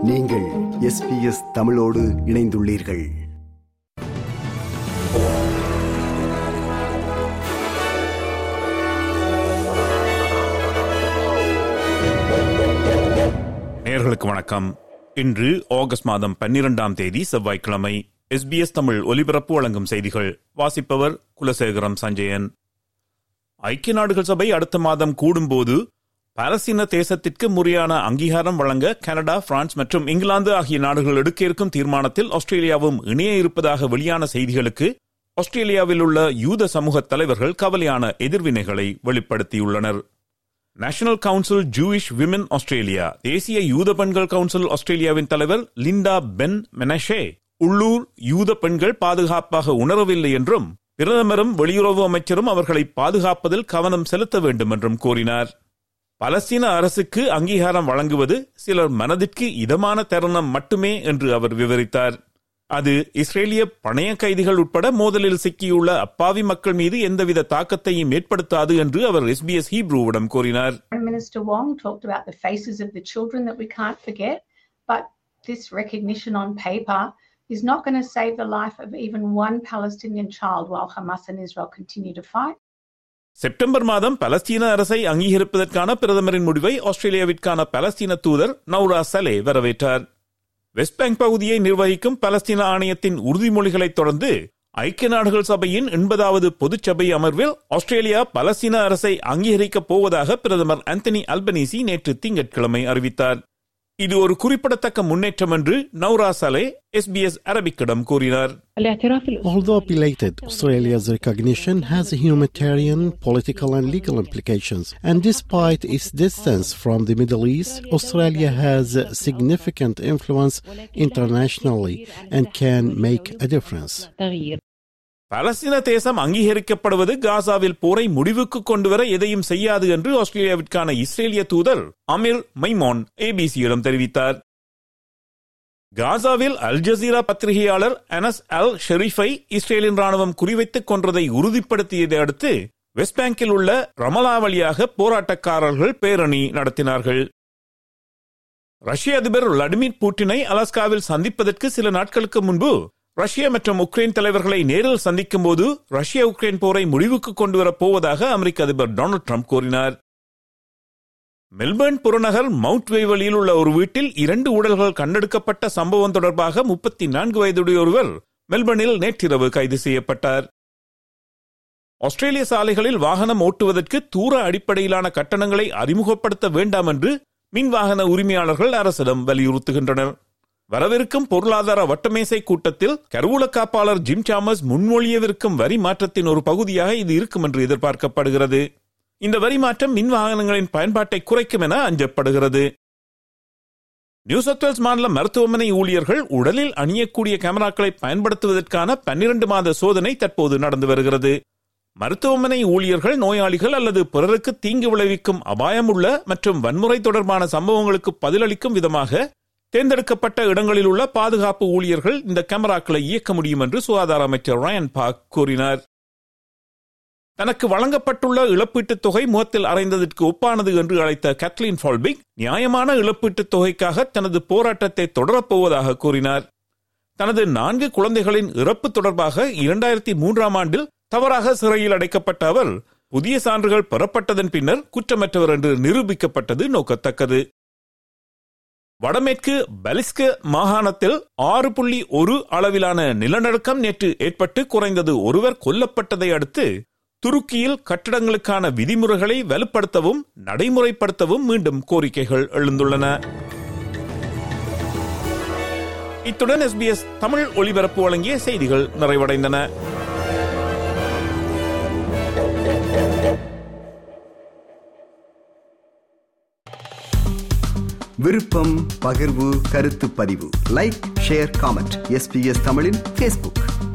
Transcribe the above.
நீங்கள் எஸ்பிஎஸ் தமிழோடு இணைந்துள்ளீர்கள் நேர்களுக்கு வணக்கம் இன்று ஆகஸ்ட் மாதம் பன்னிரெண்டாம் தேதி செவ்வாய்க்கிழமை எஸ்பிஎஸ் தமிழ் ஒலிபரப்பு வழங்கும் செய்திகள் வாசிப்பவர் குலசேகரம் சஞ்சயன் ஐக்கிய நாடுகள் சபை அடுத்த மாதம் கூடும்போது பாலஸ்தீன தேசத்திற்கு முறையான அங்கீகாரம் வழங்க கனடா பிரான்ஸ் மற்றும் இங்கிலாந்து ஆகிய நாடுகள் எடுக்க இருக்கும் தீர்மானத்தில் ஆஸ்திரேலியாவும் இணைய இருப்பதாக வெளியான செய்திகளுக்கு ஆஸ்திரேலியாவில் உள்ள யூத சமூக தலைவர்கள் கவலையான எதிர்வினைகளை வெளிப்படுத்தியுள்ளனர் national council Jewish women Australia தேசிய யூத பெண்கள் கவுன்சில் ஆஸ்திரேலியாவின் தலைவர் லிண்டா பென் மெனஷே உள்ளூர் யூத பெண்கள் பாதுகாப்பாக உணரவில்லை என்றும் பிரதமரும் வெளியுறவு அமைச்சரும் அவர்களை பாதுகாப்பதில் கவனம் செலுத்த வேண்டும் என்றும் கூறினார் பலஸ்தீன அரசுக்கு அங்கீகாரம் வழங்குவது சிலர் மனதிற்கு இதமான தருணம் மட்டுமே என்று அவர் விவரித்தார் அது இஸ்ரேலிய பணைய கைதிகள் உட்பட மோதலில் சிக்கியுள்ள அப்பாவி மக்கள் மீது எந்தவித தாக்கத்தையும் ஏற்படுத்தாது என்று அவர் எஸ்பிஎஸ் ஹீப்ரூவிடம் கூறினார் Prime Minister Wong talked about the faces of the children that we can't forget, but this recognition on paper is not going to save the life of even one Palestinian child while Hamas and Israel continue to fight. September மாதம் பலஸ்தீன அரசை அங்கீகரிப்பதற்கான பிரதமரின் முடிவை ஆஸ்திரேலியாவிற்கான பலஸ்தீன தூதர் நௌரா சலே வரவேற்றார் west bank பகுதியை நிர்வகிக்கும் பலஸ்தீன ஆணையத்தின் உறுதிமொழிகளைத் தொடர்ந்து ஐக்கிய நாடுகள் சபையின் எண்பதாவது பொதுச்சபை அமர்வில் ஆஸ்திரேலியா பலஸ்தீன அரசை அங்கீகரிக்கப் போவதாக பிரதமர் ஆந்தனி அல்பனீசி நேற்று திங்கட்கிழமை அறிவித்தார் இது ஒரு குறிப்பிடத்தக்க முன்னேற்றம் என்று நௌரா சலே எஸ்பிஎஸ் அரபிக்கிடம் கூறினார் الاعتراف الأسبوعي Although belated, Australia's recognition has humanitarian, political, and legal implications. And despite its distance from the Middle East, Australia has significant influence internationally and can make a difference. تغيير Palestine தேசம் அங்கீகரிக்கப்படுவது காசாவில் போரை முடிவுக்கு கொண்டுவர எதையும் செய்யாது என்று ஆஸ்திரேலியாவிற்கான இஸ்ரேலிய தூதர் அமீர் மைமோன் ஏபிசியிடம் தெரிவித்தார் காசாவில் அல் ஜசீரா பத்திரிகையாளர் அனஸ் அல் ஷெரீஃபை இஸ்ரேலின் ராணுவம் குறிவைத்துக் கொன்றதை உறுதிப்படுத்தியதை அடுத்து வெஸ்ட் பேங்கில் உள்ள ரமலா வழியாக போராட்டக்காரர்கள் பேரணி நடத்தினார்கள் ரஷ்ய அதிபர் விளாடிமிர் புட்டினை அலாஸ்காவில் சந்திப்பதற்கு சில நாட்களுக்கு முன்பு ரஷ்யா மற்றும் உக்ரைன் தலைவர்களை நேரில் சந்திக்கும் போது ரஷ்யா உக்ரைன் போரை முடிவுக்கு கொண்டு வரப் போவதாக அமெரிக்க அதிபர் டொனால்டு ட்ரம்ப் கூறினார் மெல்பர்ன் புறநகர் மவுண்ட் வேவலியில் உள்ள ஒரு வீட்டில் இரண்டு உடல்கள் கண்டெடுக்கப்பட்ட சம்பவம் தொடர்பாக முப்பத்தி நான்கு வயதுடைய ஒருவர் மெல்பர்னில் நேற்றிரவு கைது செய்யப்பட்டார் ஆஸ்திரேலிய சாலைகளில் வாகனம் ஓட்டுவதற்கு தூர அடிப்படையிலான கட்டணங்களை அறிமுகப்படுத்த வேண்டாம் என்று மின் வாகன உரிமையாளர்கள் அரசிடம் வலியுறுத்துகின்றனர் வரவிருக்கும் பொருளாதார வட்டமேசை கூட்டத்தில் கருவூல காப்பாளர் ஜிம் சாமஸ் முன்மொழியவிருக்கும் வரி மாற்றத்தின் ஒரு பகுதியாக இது இருக்கும் என்று எதிர்பார்க்கப்படுகிறது இந்த வரி மாற்றம் மின் வாகனங்களின் பயன்பாட்டை குறைக்கும் என அஞ்சப்படுகிறது நியூ சவுத் வேல்ஸ் மாநில மருத்துவமனை ஊழியர்கள் உடலில் அணியக்கூடிய கேமராக்களை பயன்படுத்துவதற்கான பன்னிரண்டு மாத சோதனை தற்போது நடந்து வருகிறது மருத்துவமனை ஊழியர்கள் நோயாளிகள் அல்லது பிறருக்கு தீங்கு விளைவிக்கும் அபாயமுள்ள மற்றும் வன்முறை தொடர்பான சம்பவங்களுக்கு பதிலளிக்கும் விதமாக தேர்ந்தெடுக்கப்பட்ட இடங்களில் உள்ள பாதுகாப்பு ஊழியர்கள் இந்த கேமராக்களை இயக்க முடியும் என்று சுகாதார அமைச்சர் ரயன் பாக் கூறினார் தனக்கு வழங்கப்பட்டுள்ள இழப்பீட்டுத் தொகை முகத்தில் அறைந்ததற்கு ஒப்பானது என்று அழைத்த கத்லின் ஃபால்பிக் நியாயமான இழப்பீட்டுத் தொகைக்காக தனது போராட்டத்தை தொடரப்போவதாக கூறினார் தனது நான்கு குழந்தைகளின் இறப்பு தொடர்பாக இரண்டாயிரத்தி மூன்றாம் ஆண்டில் தவறாக சிறையில் அடைக்கப்பட்ட அவர் புதிய சான்றுகள் பெறப்பட்டதன் பின்னர் குற்றமற்றவர் என்று நிரூபிக்கப்பட்டது நோக்கத்தக்கது வடமேற்கு பலிஸ்க மாகாணத்தில் ஆறு புள்ளி ஒரு அளவிலான நிலநடுக்கம் நேற்று ஏற்பட்டு குறைந்தது ஒருவர் கொல்லப்பட்டதை அடுத்து துருக்கியில் கட்டடங்களுக்கான விதிமுறைகளை வலுப்படுத்தவும் நடைமுறைப்படுத்தவும் மீண்டும் கோரிக்கைகள் எழுந்துள்ளன இத்துடன் எஸ்பிஎஸ் தமிழ் ஒலிபரப்பு வழங்கிய செய்திகள் நிறைவடைந்தன விருப்பம் பகிர்வு கருத்து பதிவு லைக் ஷேர் காமெண்ட் எஸ்பிஎஸ் தமிழின் ஃபேஸ்புக்